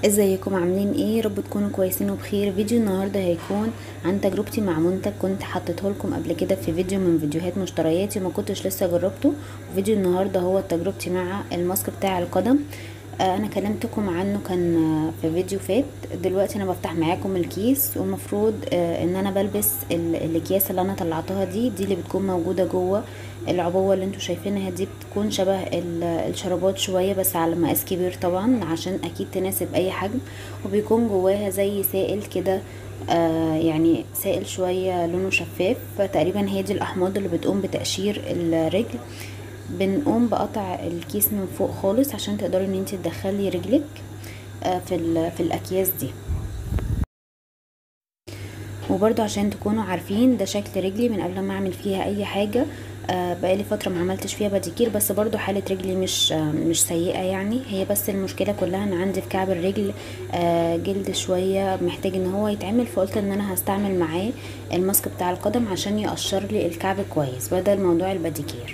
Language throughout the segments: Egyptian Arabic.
ازيكم عاملين ايه يا رب تكونوا كويسين وبخير فيديو النهارده هيكون عن تجربتي مع منتج كنت حطيته لكم قبل كده في فيديو من فيديوهات مشترياتي وما كنتش لسه جربته وفيديو النهارده هو تجربتي مع الماسك بتاع القدم آه انا كلمتكم عنه كان آه في فيديو فات دلوقتي انا بفتح معاكم الكيس والمفروض آه ان انا بلبس الاكياس اللي انا طلعتها دي دي اللي بتكون موجوده جوه العبوه اللي انتوا شايفينها دي بتكون شبه الشرابات شويه بس على مقاس كبير طبعا عشان اكيد تناسب اي حجم وبيكون جواها زي سائل كده آه يعني سائل شويه لونه شفاف فتقريبا هي دي الاحماض اللي بتقوم بتقشير الرجل بنقوم بقطع الكيس من فوق خالص عشان تقدري ان انت تدخلي رجلك آه في في الاكياس دي وبرضو عشان تكونوا عارفين ده شكل رجلي من قبل ما اعمل فيها اي حاجه آه بقالي فتره ما عملتش فيها باديكير بس برضو حاله رجلي مش آه مش سيئه يعني هي بس المشكله كلها ان عندي في كعب الرجل آه جلد شويه محتاج ان هو يتعمل فقلت ان انا هستعمل معاه الماسك بتاع القدم عشان يقشر لي الكعب كويس بدل موضوع الباديكير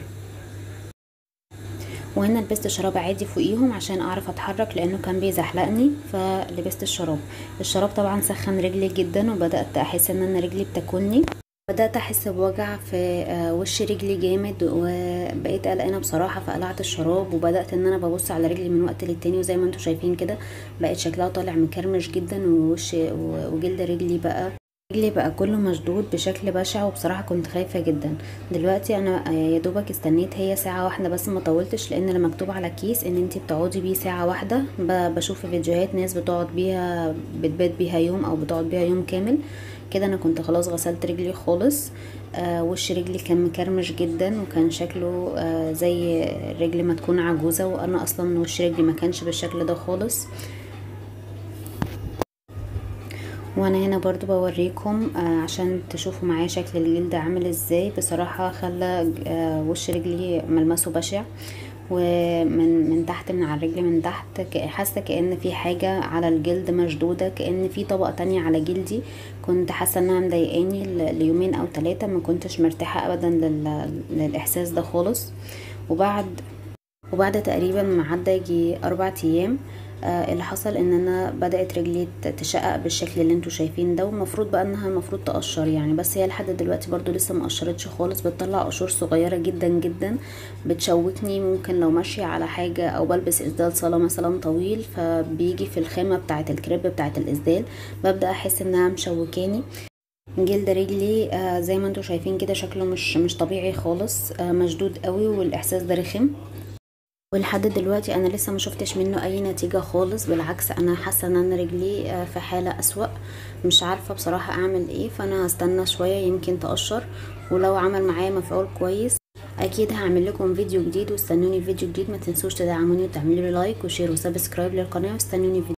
وهنا لبست شراب عادي فوقيهم عشان اعرف اتحرك لانه كان بيزحلقني فلبست الشراب الشراب طبعا سخن رجلي جدا وبدات احس ان انا رجلي بتاكلني بدات احس بوجع في وش رجلي جامد وبقيت قلقانه بصراحه فقلعت الشراب وبدات ان انا ببص على رجلي من وقت للتاني وزي ما انتم شايفين كده بقت شكلها طالع مكرمش جدا ووش وجلد رجلي بقى رجلي بقى كله مشدود بشكل بشع وبصراحه كنت خايفه جدا دلوقتي انا يا دوبك استنيت هي ساعه واحده بس ما طولتش لان اللي مكتوب على الكيس ان انتي بتقعدي بيه ساعه واحده بشوف في فيديوهات ناس بتقعد بيها بتبات بيها يوم او بتقعد بيها يوم كامل كده انا كنت خلاص غسلت رجلي خالص آه وش رجلي كان مكرمش جدا وكان شكله آه زي رجلي ما تكون عجوزه وانا اصلا وش رجلي ما كانش بالشكل ده خالص وانا هنا برضو بوريكم آه عشان تشوفوا معايا شكل الجلد عامل ازاي بصراحة خلى آه وش رجلي ملمسه بشع ومن من تحت من على الرجل من تحت حاسه كان في حاجه على الجلد مشدوده كان في طبقه تانية على جلدي كنت حاسه انها مضايقاني ليومين او ثلاثه ما كنتش مرتاحه ابدا للاحساس ده خالص وبعد وبعد تقريبا ما عدى يجي اربع ايام آه اللي حصل ان انا بدات رجلي تشقق بالشكل اللي انتوا شايفين ده والمفروض بقى انها المفروض تقشر يعني بس هي لحد دلوقتي برضو لسه ما قشرتش خالص بتطلع قشور صغيره جدا جدا بتشوكني ممكن لو ماشيه على حاجه او بلبس اسدال صلاه مثلا طويل فبيجي في الخامه بتاعه الكريب بتاعه الاسدال ببدا احس انها مشوكاني جلد رجلي آه زي ما انتوا شايفين كده شكله مش مش طبيعي خالص آه مشدود قوي والاحساس ده رخم ولحد دلوقتي انا لسه ما شفتش منه اي نتيجة خالص بالعكس انا حاسة ان انا رجلي في حالة اسوأ مش عارفة بصراحة اعمل ايه فانا هستنى شوية يمكن تقشر ولو عمل معايا مفعول كويس اكيد هعمل لكم فيديو جديد واستنوني في فيديو جديد ما تنسوش تدعموني وتعملوا لي لايك وشير وسبسكرايب للقناة واستنوني في